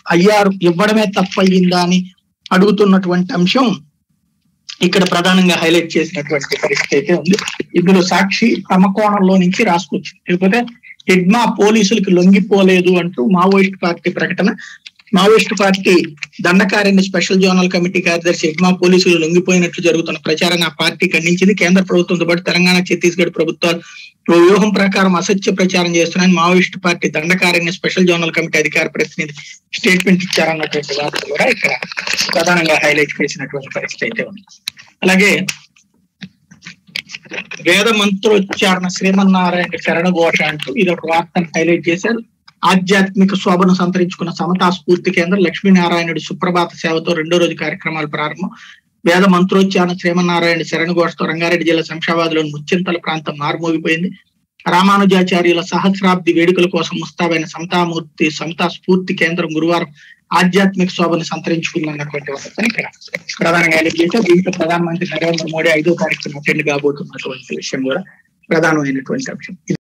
అయ్యారు ఇవ్వడమే తప్పయిందా అని అడుగుతున్నటువంటి అంశం ఇక్కడ ప్రధానంగా హైలైట్ చేసినటువంటి పరిస్థితి అయితే ఉంది ఇందులో సాక్షి తమ కోణంలో నుంచి రాసుకొచ్చింది లేకపోతే హిడ్మా పోలీసులకు లొంగిపోలేదు అంటూ మావోయిస్ట్ పార్టీ ప్రకటన Maoist party Dandakaranya special zonal committee కార్యదర్శి హిడ్మా పోలీసులు లొంగిపోయినట్లు జరుగుతున్న ప్రచారాన్ని ఆ పార్టీ ఖండించింది కేంద్ర ప్రభుత్వంతో పాటు తెలంగాణ ఛత్తీస్గఢ్ ప్రభుత్వాలు ఓ వ్యూహం ప్రకారం అసత్య ప్రచారం చేస్తున్నాయని Maoist party Dandakaranya special zonal committee అధికార ప్రతినిధి స్టేట్మెంట్ ఇచ్చారన్నటువంటి వార్తలు కూడా ఇక్కడ ప్రధానంగా హైలైట్ చేసినటువంటి పరిస్థితి అయితే ఉంది అలాగే వేద మంత్రోచ్చారణ శ్రీమన్నారాయణ శరణ ఘోష అంటూ ఇది ఒక వార్తను హైలైట్ చేశారు ఆధ్యాత్మిక శోభను సంతరించుకున్న సమతా స్ఫూర్తి కేంద్రం లక్ష్మీనారాయణుడి సుప్రభాత సేవతో రెండో రోజు కార్యక్రమాలు ప్రారంభం వేద మంత్రోచ్చారణ శ్రీమన్నారాయణ శరణ ఘోషతో రంగారెడ్డి జిల్లా శంషాబాద్లోని ముచ్చింతల ప్రాంతం మారుమోగిపోయింది రామానుజాచార్యుల సహస్రాబ్ది వేడుకల కోసం ముస్తాబైన సమతామూర్తి సమతా స్ఫూర్తి కేంద్రం గురువారం ఆధ్యాత్మిక శోభను సంతరించుకుందన్నటువంటి వార్తని ఇక్కడ ప్రధానంగా హైలైట్ చేశారు దీంట్లో ప్రధానమంత్రి నరేంద్ర మోడీ ఐదో తారీఖున అటెండ్ కాబోతున్నటువంటి విషయం కూడా ప్రధానమైనటువంటి అంశం